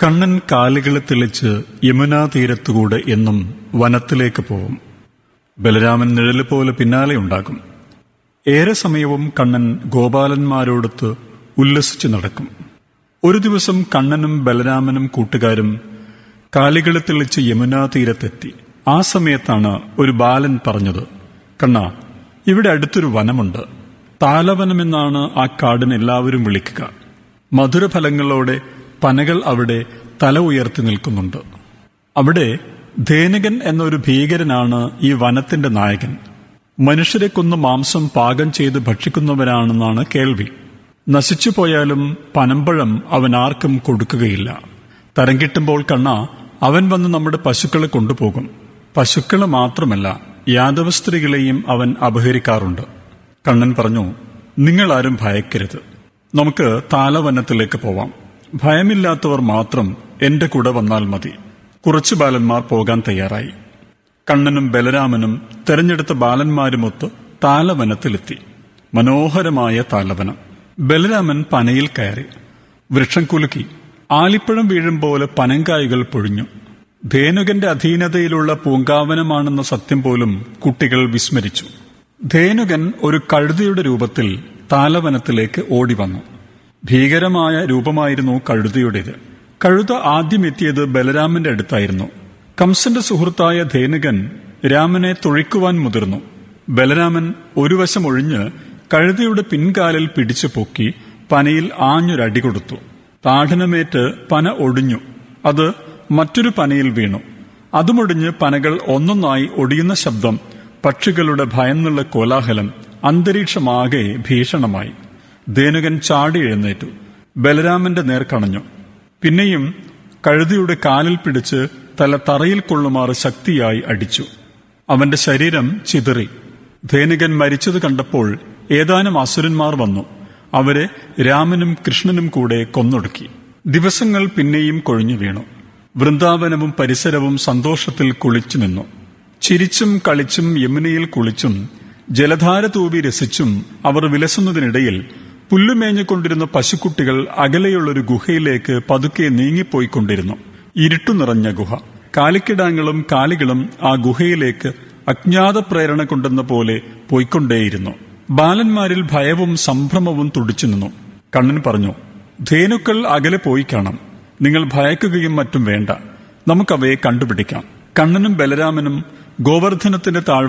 കണ്ണൻ കാലുകളെ തെളിച്ച് യമുനാ തീരത്തുകൂടെ എന്നും വനത്തിലേക്ക് പോവും ബലരാമൻ നിഴല് പോലെ പിന്നാലെ ഉണ്ടാകും ഏറെ സമയവും കണ്ണൻ ഗോപാലന്മാരോടൊത്ത് ഉല്ലസിച്ചു നടക്കും ഒരു ദിവസം കണ്ണനും ബലരാമനും കൂട്ടുകാരും കാലുകളെ തെളിച്ച് യമുനാ തീരത്തെത്തി ആ സമയത്താണ് ഒരു ബാലൻ പറഞ്ഞത് കണ്ണ ഇവിടെ അടുത്തൊരു വനമുണ്ട് താലവനമെന്നാണ് ആ കാടിന് എല്ലാവരും വിളിക്കുക മധുരഫലങ്ങളോടെ പനകൾ അവിടെ തല ഉയർത്തി നിൽക്കുന്നുണ്ട് അവിടെ ധേനകൻ എന്നൊരു ഭീകരനാണ് ഈ വനത്തിന്റെ നായകൻ മനുഷ്യരെ കൊന്ന് മാംസം പാകം ചെയ്ത് ഭക്ഷിക്കുന്നവരാണെന്നാണ് കേൾവി നശിച്ചു പോയാലും പനമ്പഴം അവൻ ആർക്കും കൊടുക്കുകയില്ല തരം കിട്ടുമ്പോൾ കണ്ണ അവൻ വന്ന് നമ്മുടെ പശുക്കളെ കൊണ്ടുപോകും പശുക്കളെ മാത്രമല്ല യാദവ സ്ത്രീകളെയും അവൻ അപഹരിക്കാറുണ്ട് കണ്ണൻ പറഞ്ഞു നിങ്ങളാരും ഭയക്കരുത് നമുക്ക് താലവനത്തിലേക്ക് പോവാം ഭയമില്ലാത്തവർ മാത്രം എന്റെ കൂടെ വന്നാൽ മതി കുറച്ചു ബാലന്മാർ പോകാൻ തയ്യാറായി കണ്ണനും ബലരാമനും തെരഞ്ഞെടുത്ത ബാലന്മാരുമൊത്ത് താലവനത്തിലെത്തി മനോഹരമായ താലവനം ബലരാമൻ പനയിൽ കയറി വൃക്ഷം കുലുക്കി ആലിപ്പഴം വീഴും പോലെ പനങ്കായ്കൾ പൊഴിഞ്ഞു ധേനുകന്റെ അധീനതയിലുള്ള പൂങ്കാവനമാണെന്ന സത്യം പോലും കുട്ടികൾ വിസ്മരിച്ചു ധേനുകൻ ഒരു കഴുതയുടെ രൂപത്തിൽ താലവനത്തിലേക്ക് ഓടി വന്നു ഭീകരമായ രൂപമായിരുന്നു കഴുതയുടേത് കഴുത ആദ്യം എത്തിയത് ബലരാമന്റെ അടുത്തായിരുന്നു കംസന്റെ സുഹൃത്തായ ധേനുകൻ രാമനെ തുഴിക്കുവാൻ മുതിർന്നു ബലരാമൻ ഒരു വശം ഒഴിഞ്ഞ് കഴുതയുടെ പിൻകാലിൽ പിടിച്ചു പൊക്കി പനയിൽ ആഞ്ഞൊരടി കൊടുത്തു താഠനമേറ്റ് പന ഒടിഞ്ഞു അത് മറ്റൊരു പനയിൽ വീണു അതുമൊടിഞ്ഞ് പനകൾ ഒന്നൊന്നായി ഒടിയുന്ന ശബ്ദം പക്ഷികളുടെ ഭയന്നുള്ള കോലാഹലം അന്തരീക്ഷമാകെ ഭീഷണമായി ധേനുകൻ ചാടി എഴുന്നേറ്റു ബലരാമന്റെ നേർ കണഞ്ഞു പിന്നെയും കഴുതിയുടെ കാലിൽ പിടിച്ച് തല തറയിൽ കൊള്ളുമാറ് ശക്തിയായി അടിച്ചു അവന്റെ ശരീരം ചിതറി ധേനുകൻ മരിച്ചത് കണ്ടപ്പോൾ ഏതാനും അസുരന്മാർ വന്നു അവരെ രാമനും കൃഷ്ണനും കൂടെ കൊന്നൊടുക്കി ദിവസങ്ങൾ പിന്നെയും കൊഴിഞ്ഞു വീണു വൃന്ദാവനവും പരിസരവും സന്തോഷത്തിൽ കുളിച്ചു നിന്നു ചിരിച്ചും കളിച്ചും യമുനയിൽ കുളിച്ചും ജലധാര തൂവി രസിച്ചും അവർ വിലസുന്നതിനിടയിൽ പുല്ലുമേഞ്ഞുകൊണ്ടിരുന്ന പശുക്കുട്ടികൾ അകലെയുള്ളൊരു ഗുഹയിലേക്ക് പതുക്കെ നീങ്ങിപ്പോയിക്കൊണ്ടിരുന്നു ഇരുട്ടു നിറഞ്ഞ ഗുഹ കാലിക്കിടാങ്ങളും കാലികളും ആ ഗുഹയിലേക്ക് അജ്ഞാത പ്രേരണ കൊണ്ടെന്ന പോലെ പോയിക്കൊണ്ടേയിരുന്നു ബാലന്മാരിൽ ഭയവും സംഭ്രമവും തുടിച്ചു നിന്നു കണ്ണൻ പറഞ്ഞു ധേനുക്കൾ അകലെ പോയി കാണാം നിങ്ങൾ ഭയക്കുകയും മറ്റും വേണ്ട നമുക്കവയെ കണ്ടുപിടിക്കാം കണ്ണനും ബലരാമനും ഗോവർദ്ധനത്തിന്റെ താഴ്